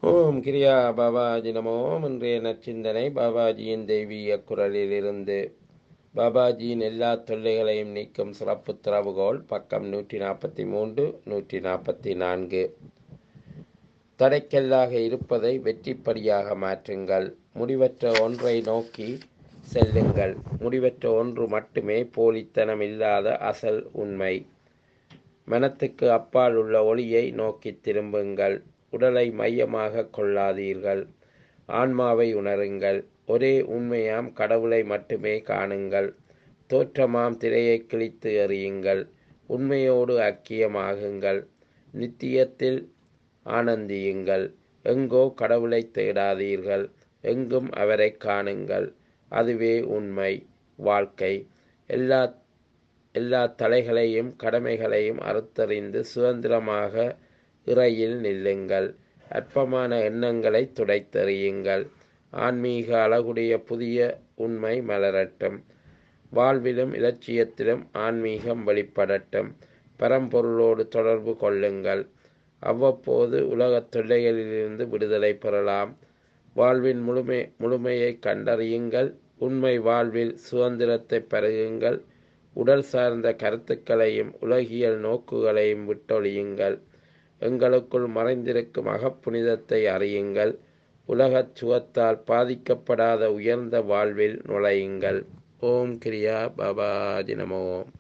ஓம் கிரியா பாபாஜி நமோ இன்றைய நற்சிந்தனை பாபாஜியின் தெய்வீக குரலிலிருந்து பாபாஜியின் எல்லா தொல்லைகளையும் நீக்கும் சிறப்பு திறவுகோல் பக்கம் நூற்றி நாற்பத்தி மூன்று நூற்றி நாற்பத்தி நான்கு தடைக்கல்லாக இருப்பதை வெற்றிப்படியாக மாற்றுங்கள் முடிவற்ற ஒன்றை நோக்கி செல்லுங்கள் முடிவற்ற ஒன்று மட்டுமே போலித்தனம் இல்லாத அசல் உண்மை மனத்துக்கு அப்பால் உள்ள ஒளியை நோக்கி திரும்புங்கள் உடலை மையமாக கொள்ளாதீர்கள் ஆன்மாவை உணருங்கள் ஒரே உண்மையாம் கடவுளை மட்டுமே காணுங்கள் தோற்றமாம் திரையை கிழித்து எறியுங்கள் உண்மையோடு ஐக்கியமாகுங்கள் நித்தியத்தில் ஆனந்தியுங்கள் எங்கோ கடவுளை தேடாதீர்கள் எங்கும் அவரை காணுங்கள் அதுவே உண்மை வாழ்க்கை எல்லா எல்லா தலைகளையும் கடமைகளையும் அறுத்தறிந்து சுதந்திரமாக இறையில் நில்லுங்கள் அற்பமான எண்ணங்களை துடைத்தெறியுங்கள் ஆன்மீக அழகுடைய புதிய உண்மை மலரட்டும் வாழ்விலும் இலட்சியத்திலும் ஆன்மீகம் வெளிப்படட்டும் பரம்பொருளோடு தொடர்பு கொள்ளுங்கள் அவ்வப்போது உலகத் தொல்லைகளிலிருந்து விடுதலை பெறலாம் வாழ்வின் முழுமை முழுமையை கண்டறியுங்கள் உண்மை வாழ்வில் சுதந்திரத்தை பருகுங்கள் உடல் சார்ந்த கருத்துக்களையும் உலகியல் நோக்குகளையும் விட்டொழியுங்கள் எங்களுக்குள் மறைந்திருக்கும் அகப்புனிதத்தை அறியுங்கள் உலகச் சுகத்தால் பாதிக்கப்படாத உயர்ந்த வாழ்வில் நுழையுங்கள் ஓம் கிரியா பாபாஜி நமோ